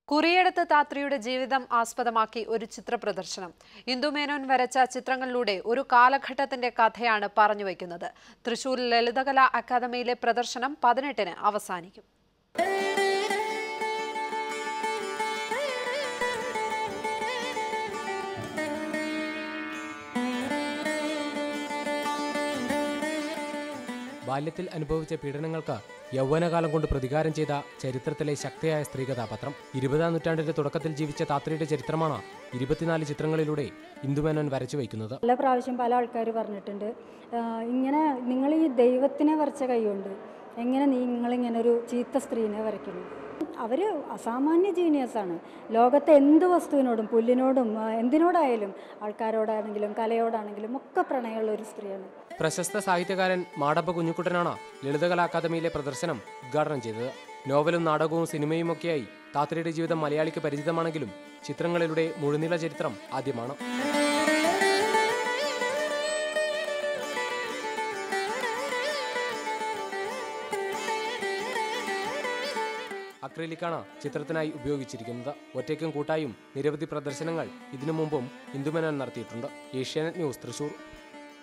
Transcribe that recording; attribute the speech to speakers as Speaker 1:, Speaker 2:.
Speaker 1: കുറിയെടുത്ത് താത്രിയുടെ ജീവിതം ആസ്പദമാക്കി ഒരു ചിത്ര പ്രദർശനം ഇന്ദുമേനോൻ വരച്ച ചിത്രങ്ങളിലൂടെ ഒരു കാലഘട്ടത്തിന്റെ കഥയാണ് പറഞ്ഞു വയ്ക്കുന്നത് തൃശൂർ ലളിതകലാ അക്കാദമിയിലെ പ്രദർശനം പതിനെട്ടിന് അവസാനിക്കും
Speaker 2: ബാല്യത്തിൽ അനുഭവിച്ച പീഡനങ്ങൾക്ക് യൗവനകാലം കൊണ്ട് പ്രതികാരം ചെയ്ത ചരിത്രത്തിലെ ശക്തിയായ സ്ത്രീകഥാപത്രം ഇരുപതാം നൂറ്റാണ്ടിന്റെ തുടക്കത്തിൽ ജീവിച്ച താത്രിയുടെ ചരിത്രമാണ് ഇരുപത്തിനാല് ചിത്രങ്ങളിലൂടെ ഇന്ദുമേനോൻ വരച്ചു വയ്ക്കുന്നത്
Speaker 3: പല പ്രാവശ്യം പല ആൾക്കാർ പറഞ്ഞിട്ടുണ്ട് ആ, ഇങ്ങനെ നിങ്ങൾ ഈ ദൈവത്തിനെ വരച്ച കൈകൊണ്ട് എങ്ങനെ നീ നിങ്ങളിങ്ങനെ ഒരു ചീത്ത സ്ത്രീനെ വരയ്ക്കുന്നു അവർ അസാമാന്യ ജീനിയസാണ് ലോകത്തെ എന്ത് വസ്തുവിനോടും പുല്ലിനോടും ആ, എന്തിനോടായാലും ആൾക്കാരോടാണെങ്കിലും കലയോടാണെങ്കിലും ഒക്കെ പ്രണയമുള്ള ഒരു സ്ത്രീയാണ്
Speaker 2: പ്രശസ്ത സാഹിത്യകാരൻ മാടപ്പ കുഞ്ഞുക്കുട്ടനാണ് ലളിതകലാ അക്കാദമിയിലെ പ്രദർശനം ഉദ്ഘാടനം ചെയ്തത് നോവലും നാടകവും സിനിമയുമൊക്കെയായി താത്രിയുടെ ജീവിതം മലയാളിക്ക് പരിചിതമാണെങ്കിലും ചിത്രങ്ങളിലൂടെ മുഴുനീള ചരിത്രം ആദ്യമാണ് അക്രിലിക്കാണ് ചിത്രത്തിനായി ഉപയോഗിച്ചിരിക്കുന്നത് ഒറ്റയ്ക്കും കൂട്ടായും നിരവധി പ്രദർശനങ്ങൾ ഇതിനു മുമ്പും ഇന്ദുമേനോൻ നടത്തിയിട്ടുണ്ട് ഏഷ്യാനെറ്റ് ന്യൂസ് തൃശൂർ